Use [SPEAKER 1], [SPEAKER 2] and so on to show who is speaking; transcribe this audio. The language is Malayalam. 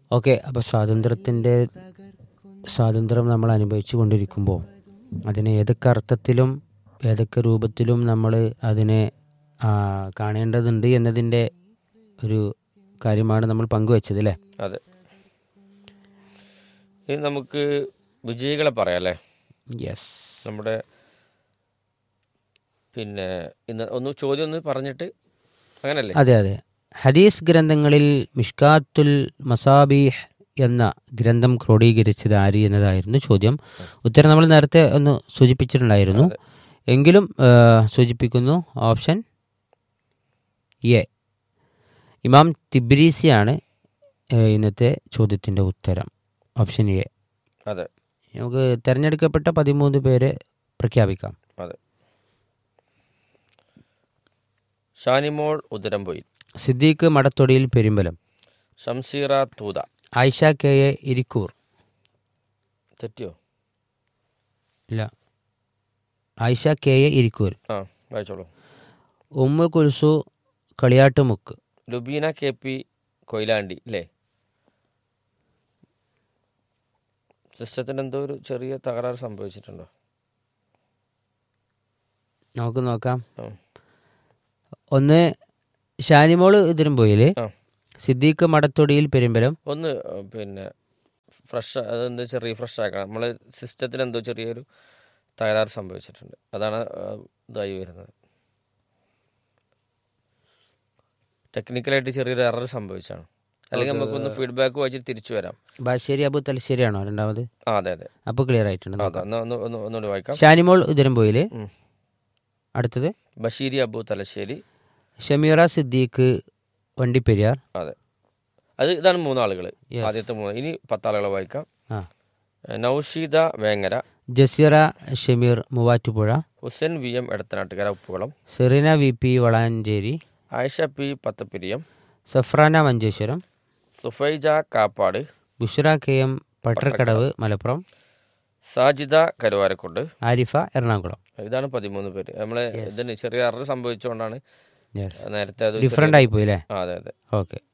[SPEAKER 1] ഓക്കെ അപ്പോൾ സ്വാതന്ത്ര്യത്തിൻ്റെ സ്വാതന്ത്ര്യം നമ്മൾ അനുഭവിച്ചു കൊണ്ടിരിക്കുമ്പോൾ അതിനെ ഏതൊക്കെ അർത്ഥത്തിലും ഏതൊക്കെ രൂപത്തിലും നമ്മൾ അതിനെ ആ, കാണേണ്ടതുണ്ട് എന്നതിൻ്റെ ഒരു കാര്യമാണ് നമ്മൾ പങ്കുവച്ചത് അല്ലേ
[SPEAKER 2] അതെ ഇനി നമുക്ക് വിജയികളെ പറയാം അല്ലേ
[SPEAKER 1] യെസ്
[SPEAKER 2] നമ്മുടെ പിന്നെ ഇന്ന് ഒന്ന് ചോദ്യം ഒന്ന് പറഞ്ഞിട്ട് അങ്ങനല്ലേ
[SPEAKER 1] അതെ അതെ ഹദീസ് ഗ്രന്ഥങ്ങളിൽ മിഷ്കാത്തുൽ മസാബീഹ് എന്ന ഗ്രന്ഥം ക്രോഡീകരിച്ചത് ആര് എന്നതായിരുന്നു ചോദ്യം ഉത്തരം നമ്മൾ നേരത്തെ ഒന്ന് സൂചിപ്പിച്ചിട്ടുണ്ടായിരുന്നു
[SPEAKER 2] അതെ.
[SPEAKER 1] എങ്കിലും ആ, സൂചിപ്പിക്കുന്നു ഓപ്ഷൻ എ ഇമാം തിബ്രീസിയാണ് ആ, ഇന്നത്തെ ചോദ്യത്തിൻ്റെ ഉത്തരം ഓപ്ഷൻ എ
[SPEAKER 2] അതെ
[SPEAKER 1] നമുക്ക് തിരഞ്ഞെടുക്കപ്പെട്ട പതിമൂന്ന് പേരെ പ്രഖ്യാപിക്കാം
[SPEAKER 2] അതെ ഷാനിമോൾ ഉദരംപൊയിൽ
[SPEAKER 1] സിദ്ദീഖ് മടത്തൊടിയിൽ പെരുമ്പലം
[SPEAKER 2] ഷംസീറ തൂത
[SPEAKER 1] ആയിഷ കെ എ ഇരിക്കൂർ
[SPEAKER 2] തെറ്റിയോ
[SPEAKER 1] ഇല്ല ആയിഷ കെ എ ഇരിക്കൂർ
[SPEAKER 2] ആ വായിച്ചോളൂ
[SPEAKER 1] ഉമ്മു കുൽസു കളിയാട്ടുമുക്ക്
[SPEAKER 2] ലുബീന കെ പി കൊയിലാണ്ടി അല്ലേ സിസ്റ്റത്തിന് എന്തോ ഒരു ചെറിയ തകരാറ് സംഭവിച്ചിട്ടുണ്ടോ
[SPEAKER 1] നമുക്ക് നോക്കാം
[SPEAKER 2] ആ.
[SPEAKER 1] ഒന്ന് ഷാനിമോള് ഇതിരുമ്പോയില്
[SPEAKER 2] ആ.
[SPEAKER 1] സിദ്ദീഖ് മടത്തൊടിയിൽ പെരുമ്പലം
[SPEAKER 2] ഒന്ന് ആ, പിന്നെ ഫ്രഷ് അതെന്താ വെച്ചാൽ റീഫ്രഷ് ആക്കണം നമ്മൾ സിസ്റ്റത്തിന് എന്തോ ചെറിയൊരു തകരാറ് സംഭവിച്ചിട്ടുണ്ട് അതാണ് ആ, ഇതായി വരുന്നത് ടെക്നിക്കലായിട്ട് ചെറിയൊരു എറർ സംഭവിച്ചാണ് അല്ലെങ്കിൽ നമുക്കൊന്ന് ഫീഡ്ബാക്ക് വായിച്ചിട്ട് തിരിച്ചു വരാം
[SPEAKER 1] ബാശ്ശേരി അബു തലശ്ശേരിയാണോ രണ്ടാമത്
[SPEAKER 2] ആ അതെ അതെ
[SPEAKER 1] അപ്പോൾ ക്ലിയർ ആയിട്ടുണ്ട്
[SPEAKER 2] ആ,
[SPEAKER 1] നോക്കാം.
[SPEAKER 2] അതെ ഒന്ന് ഒന്ന് ഒന്നുകൂടി വായിക്കാം
[SPEAKER 1] ഷാനിമോൾ ഉതിരമ്പോയില്
[SPEAKER 2] ഉം.
[SPEAKER 1] അടുത്തത്
[SPEAKER 2] ബഷീരി അബു തലശ്ശേരി
[SPEAKER 1] ഷമീറ സിദ്ദീഖ് വണ്ടിപ്പെരിയാർ
[SPEAKER 2] അതെ അത് ഇതാണ് മൂന്നാളുകൾ
[SPEAKER 1] Yes.
[SPEAKER 2] ആദ്യത്തെ മൂന്ന് ഇനി പത്താളുകളെ വായിക്കാം
[SPEAKER 1] ആ
[SPEAKER 2] Noushida Vengara
[SPEAKER 1] Jaseera Shameer Muvattupuzha
[SPEAKER 2] Hussain V M Edathanattukara Uppukulam
[SPEAKER 1] Sereena V P Valanchery
[SPEAKER 2] Ayisha P Pathappiriyam
[SPEAKER 1] Safrana Manjeshwaram
[SPEAKER 2] Sufaija Kappad
[SPEAKER 1] Bushra K M Pattarkadavu Malappuram
[SPEAKER 2] Sajida Karuvarakundu
[SPEAKER 1] Arifa Ernakulam
[SPEAKER 2] ഇതാണ് പതിമൂന്ന് പേര് നമ്മളെ ഇതിന് ചെറിയ എറർ സംഭവിച്ചുകൊണ്ടാണ്
[SPEAKER 1] യെസ്
[SPEAKER 2] നേരത്തെ അത്
[SPEAKER 1] ഡിഫറെൻ്റ് ആയിപ്പോയി അല്ലേ
[SPEAKER 2] ആ, അതെ അതെ
[SPEAKER 1] ഓക്കെ